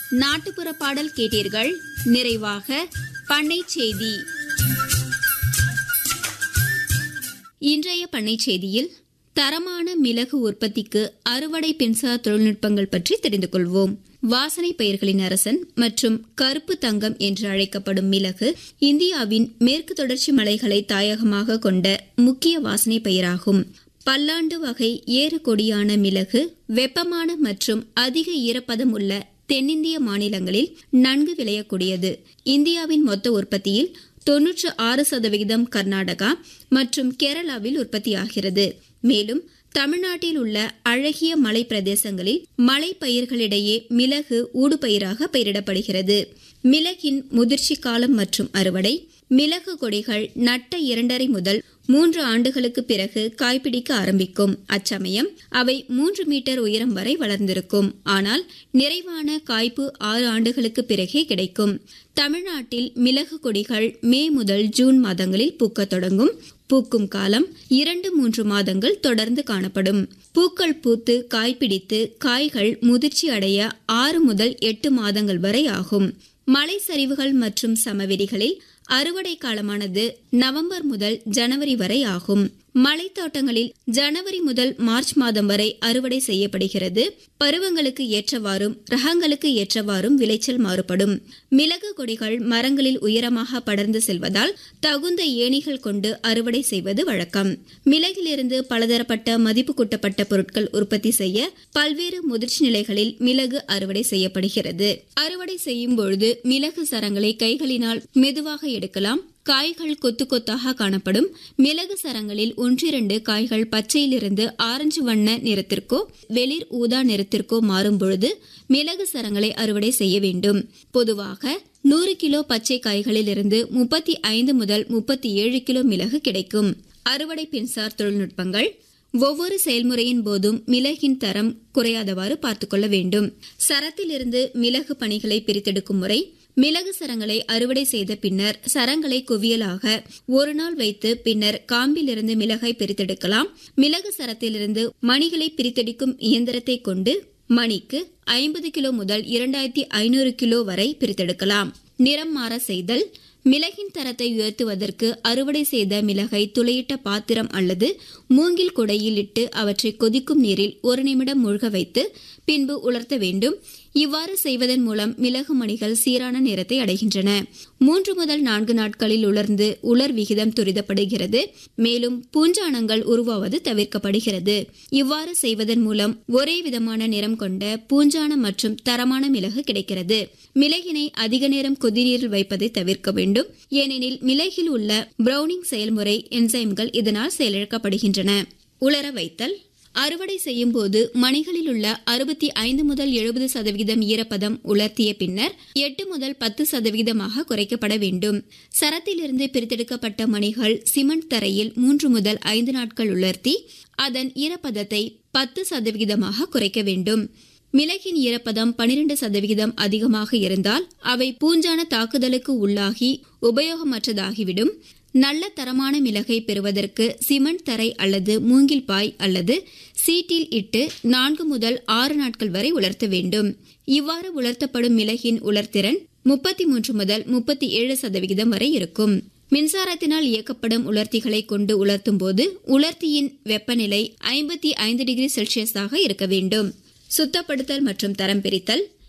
நாட்டுப்புற பாடல் கேட்டீர்கள் நிறைவாக பண்ணை செய்தி இன்றைய பண்ணை செய்தியில் தரமான மிளகு உற்பத்திக்கு அறுவடை மின்சார தொழில்நுட்பங்கள் பற்றி தெரிந்து கொள்வோம் வாசனை பயிர்களின் அரசன் மற்றும் கருப்பு தங்கம் என்று அழைக்கப்படும் மிளகு இந்தியாவின் மேற்கு தொடர்ச்சி மலைகளை தாயகமாக கொண்ட முக்கிய வாசனை பயிராகும் பல்லாண்டு வகை ஏறு கொடியான மிளகு வெப்பமான மற்றும் அதிக ஈரப்பதம் உள்ள தென்னிந்திய மாநிலங்களில் நன்கு விளையக்கூடியது இந்தியாவின் மொத்த உற்பத்தியில் தொன்னூற்று ஆறு சதவிகிதம் கர்நாடகா மற்றும் கேரளாவில் உற்பத்தியாகிறது மேலும் தமிழ்நாட்டில் உள்ள அழகிய மலை பிரதேசங்களில் மலை பயிர்களிடையே மிளகு ஊடுபயிராக பயிரிடப்படுகிறது மிளகின் முதிர்ச்சி காலம் மற்றும் அறுவடை மிளகு கொடிகள் நட்ட இரண்டரை முதல் மூன்று ஆண்டுகளுக்கு பிறகு காய்பிடிக்க ஆரம்பிக்கும் அச்சமயம் அவை மூன்று மீட்டர் உயரம் வரை வளர்ந்திருக்கும் ஆனால் நிறைவான காய்ப்பு ஆறு ஆண்டுகளுக்கு பிறகே கிடைக்கும் தமிழ்நாட்டில் மிளகு கொடிகள் மே முதல் ஜூன் மாதங்களில் பூக்கத் தொடங்கும் பூக்கும் காலம் இரண்டு மூன்று மாதங்கள் தொடர்ந்து காணப்படும் பூக்கள் பூத்து காய்பிடித்து காய்கள் முதிர்ச்சி அடைய ஆறு முதல் எட்டு மாதங்கள் வரை ஆகும் மலை சரிவுகள் மற்றும் சமவெளிகளில் அறுவடை காலமானது நவம்பர் முதல் ஜனவரி வரை ஆகும் மலைத்தோட்டங்களில் ஜனவரி முதல் மார்ச் மாதம் வரை அறுவடை செய்யப்படுகிறது பருவங்களுக்கு ஏற்றவாறும் ரகங்களுக்கு ஏற்றவாறும் விளைச்சல் மாறுபடும் மிளகு கொடிகள் மரங்களில் உயரமாக படர்ந்து செல்வதால் தகுந்த ஏணிகள் கொண்டு அறுவடை செய்வது வழக்கம் மிளகிலிருந்து பலதரப்பட்ட மதிப்பு கூட்டப்பட்ட பொருட்கள் உற்பத்தி செய்ய பல்வேறு முதிர்ச்சி நிலைகளில் மிளகு அறுவடை செய்யப்படுகிறது அறுவடை செய்யும் பொழுது மிளகு சரங்களை கைகளினால் மெதுவாக எடுக்கலாம் காய்கள் கொத்து கொத்தாக காணப்படும் மிளகு சரங்களில் ஒன்றிரண்டு காய்கள் பச்சையிலிருந்து ஆரஞ்சு வண்ண நிறத்திற்கோ வெளிர் ஊதா நிறத்திற்கோ மாறும் பொழுது மிளகு சரங்களை அறுவடை செய்ய வேண்டும் பொதுவாக நூறு கிலோ பச்சை காய்களில் இருந்து முப்பத்தி ஐந்து முதல் முப்பத்தி ஏழு கிலோ மிளகு கிடைக்கும் அறுவடை பின்சார் தொழில்நுட்பங்கள் ஒவ்வொரு செயல்முறையின் போதும் மிளகின் தரம் குறையாதவாறு பார்த்துக்கொள்ள வேண்டும் சரத்திலிருந்து மிளகு பணிகளை பிரித்தெடுக்கும் முறை மிளகு சரங்களை அறுவடை செய்த பின்னர் சரங்களை குவியலாக ஒரு நாள் வைத்து பின்னர் காம்பிலிருந்து மிளகை பிரித்தெடுக்கலாம் மிளகு சரத்திலிருந்து மணிகளை பிரித்தெடுக்கும் இயந்திரத்தை கொண்டு மணிக்கு ஐம்பது கிலோ முதல் இரண்டாயிரத்தி ஐநூறு கிலோ வரை பிரித்தெடுக்கலாம் நிறம் மாற செய்தல் மிளகின் தரத்தை உயர்த்துவதற்கு அறுவடை செய்த மிளகை துளையிட்ட பாத்திரம் அல்லது மூங்கில் குடையில் இட்டு அவற்றை கொதிக்கும் நீரில் ஒரு நிமிடம் மூழ்க வைத்து பின்பு உலர்த்த வேண்டும் இவ்வாறு செய்வதன் மூலம் மிளகு மணிகள் சீரான நிறத்தை அடைகின்றன மூன்று முதல் நான்கு நாட்களில் உலர்ந்து உலர் விகிதம் துரிதப்படுகிறது மேலும் பூஞ்சானங்கள் உருவாவது தவிர்க்கப்படுகிறது இவ்வாறு செய்வதன் மூலம் ஒரே விதமான நிறம் கொண்ட பூஞ்சான மற்றும் தரமான மிளகு கிடைக்கிறது மிளகினை அதிக நேரம் கொதிநீரில் வைப்பதை தவிர்க்க வேண்டும் ஏனெனில் மிளகில் உள்ள பிரவுனிங் செயல்முறை என்சைம்கள் இதனால் செயலிழக்கப்படுகின்றன உலர வைத்தல் அறுவடை செய்யும் போது மணிகளில் உள்ள அறுபத்தி ஐந்து முதல் எழுபது சதவிகிதம் ஈரப்பதம் உலர்த்திய பின்னர் எட்டு முதல் பத்து சதவிகிதமாக குறைக்கப்பட வேண்டும் சரத்திலிருந்து பிரித்தெடுக்கப்பட்ட மணிகள் சிமெண்ட் தரையில் மூன்று முதல் ஐந்து நாட்கள் உலர்த்தி அதன் ஈரப்பதத்தை பத்து சதவிகிதமாக குறைக்க வேண்டும் மிளகின் ஈரப்பதம் பனிரெண்டு சதவிகிதம் அதிகமாக இருந்தால் அவை பூஞ்சான தாக்குதலுக்கு உள்ளாகி உபயோகமற்றதாகிவிடும் நல்ல தரமான மிளகை பெறுவதற்கு சிமெண்ட் தரை அல்லது மூங்கில் பாய் அல்லது சீட்டில் இட்டு நான்கு முதல் ஆறு நாட்கள் வரை உலர்த்த வேண்டும் இவ்வாறு உலர்த்தப்படும் மிளகின் உலர்திறன் முப்பத்தி மூன்று முதல் முப்பத்தி ஏழு சதவிகிதம் வரை இருக்கும் மின்சாரத்தினால் இயக்கப்படும் உலர்த்திகளை கொண்டு உலர்த்தும் போது உலர்த்தியின் வெப்பநிலை ஐம்பத்தி ஐந்து டிகிரி செல்சியஸாக இருக்க வேண்டும் சுத்தப்படுத்தல் மற்றும் தரம் பிரித்தல்